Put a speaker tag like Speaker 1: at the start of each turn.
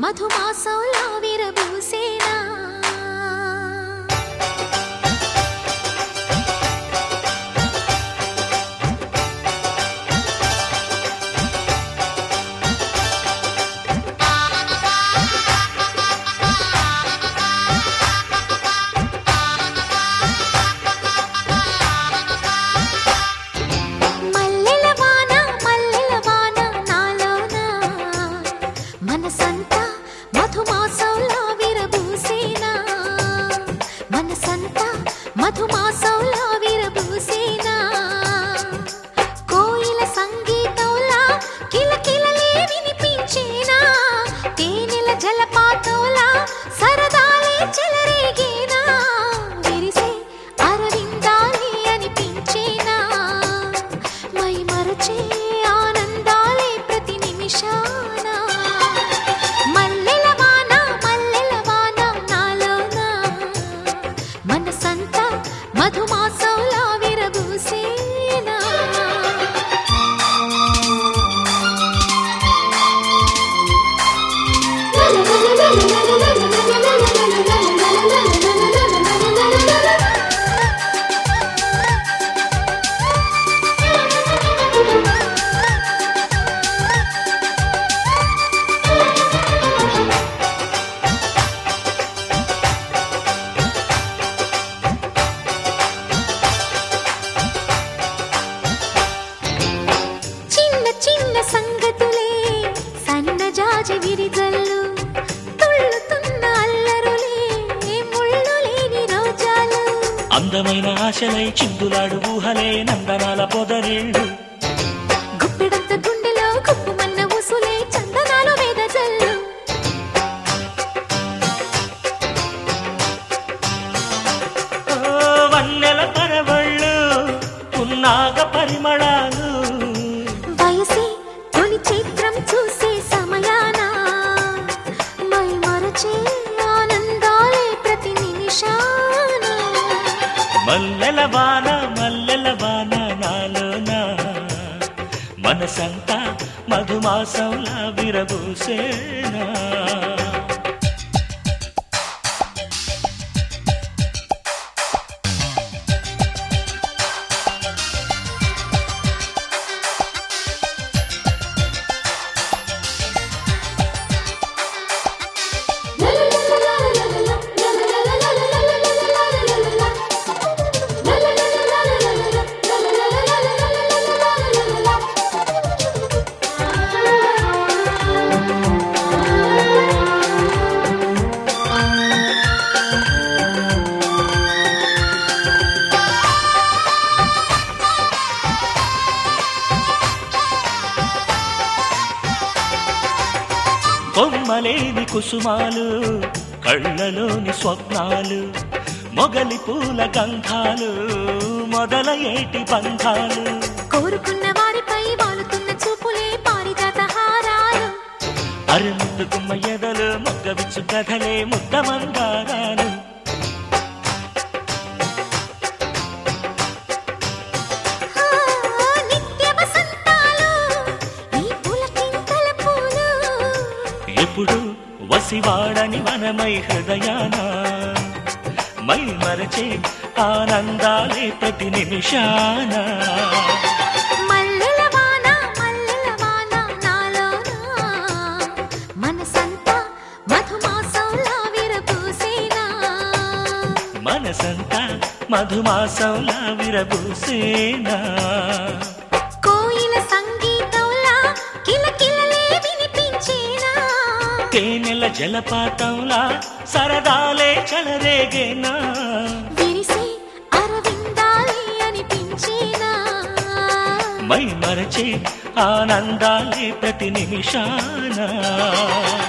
Speaker 1: మధుమాసంలా విరబూసేనా మల్లెల వాన మల్లెల వాన నాలోన మనసంతా మధుమాసంలా విరబూసేనా మనసంతా మధుమాసంలా విరబూసేనా కోయిల సంగీతంలా కిలకిలలే వినిపించేనా తేనెల జలపాతంలా సరదాలే చెలరేగేనా విరిసే అరవిందాలే అనిపించేనా మై మరచే ఆనందాలే ప్రతి నిమిషాన మల్లెల వాన మల్లెల వాన నాలోన మనసంతా మధుమాసంలా విరబూసేనా చిన్న చిన్న సంగతులే సన్నజాజి విరిజల్లు తుళ్ళుతున్న అల్లరులే ముళ్ళు లేని రోజాలు
Speaker 2: అందమైన ఆశలై చిందులాడు ఊహలే నందనాల పొదరిళ్ళు
Speaker 1: గుప్పెడంత గుండెలో గుప్పుమన్న ఉసులే చందనాలు వెదజల్లు
Speaker 2: ఓ వన్నెల పరవళ్ళు పున్నాగ పరిమళాలు
Speaker 1: వయసే తొలి చిత్రం చూసే సమయాన మై మరచే ఆనందాలే ప్రతి నిమిషాన
Speaker 2: మల్లెల వాన మల్లెల వాన నాలోన మనసంతా మధుమాసంలా విరబూసేనా కొమ్మలేని కుసుమాలు కళ్ళలోని స్వప్నాలు మొగలి పూల గంధాలు మొదలయేటి బంధాలు
Speaker 1: కోరుకున్న వారిపై వాలుతున్న చూపులే పారిజాత హారాలు
Speaker 2: అరుముద్దు గుమ్మ ఎదలు మొగ్గవిచ్చు కథలే ముద్ద మందారాలు
Speaker 1: ఆ, నిత్య వసంతాలు ఈ పులకింతల పూలు
Speaker 2: ఎప్పుడు వసివాడని మనమై హృదయాన మై మరచే ఆనందాలే ప్రతి నిమిషాన
Speaker 1: మల్లెల వాన మల్లెల వాన నాలోన మనసంతా మధుమాసంలా విరబూసేనా
Speaker 2: మనసంతా మధుమాసంలా విరబూసేనా
Speaker 1: కోయిల సంగీతంలా కిలకిలలే వినిపించేనా
Speaker 2: తేనెల జలపాతంలా సరదాలే చలరేగేనా
Speaker 1: విరిసే అరవిందాలే అనిపించేనా
Speaker 2: మై మరచే ఆనందాలే ప్రతి నిమిషాన